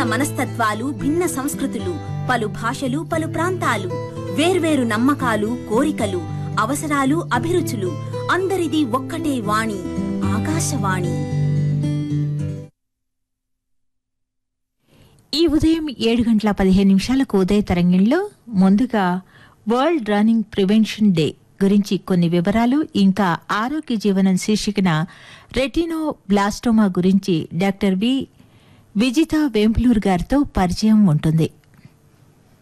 మనస్తత్వాలు భిన్న సంస్కృతులు పలు భాషలు పలు ప్రాంతాలు వేర్వేరు నమ్మకాలు కోరికలు అవసరాలు అభిరుచులు అందరిది ఒక్కటే వాణి ఆకాశవాణి ఈ ఉదయం ఏడు గంటల పదిహేను నిమిషాలకు ఉదయ తరంగంలో ముందుగా వరల్డ్ రన్నింగ్ ప్రివెన్షన్ డే గురించి కొన్ని వివరాలు ఇంకా ఆరోగ్య జీవనం శీర్షికన రెటినో బ్లాస్టోమా గురించి డాక్టర్ వి విజిత వేంపులూరు గారితో పరిచయం ఉంటుంది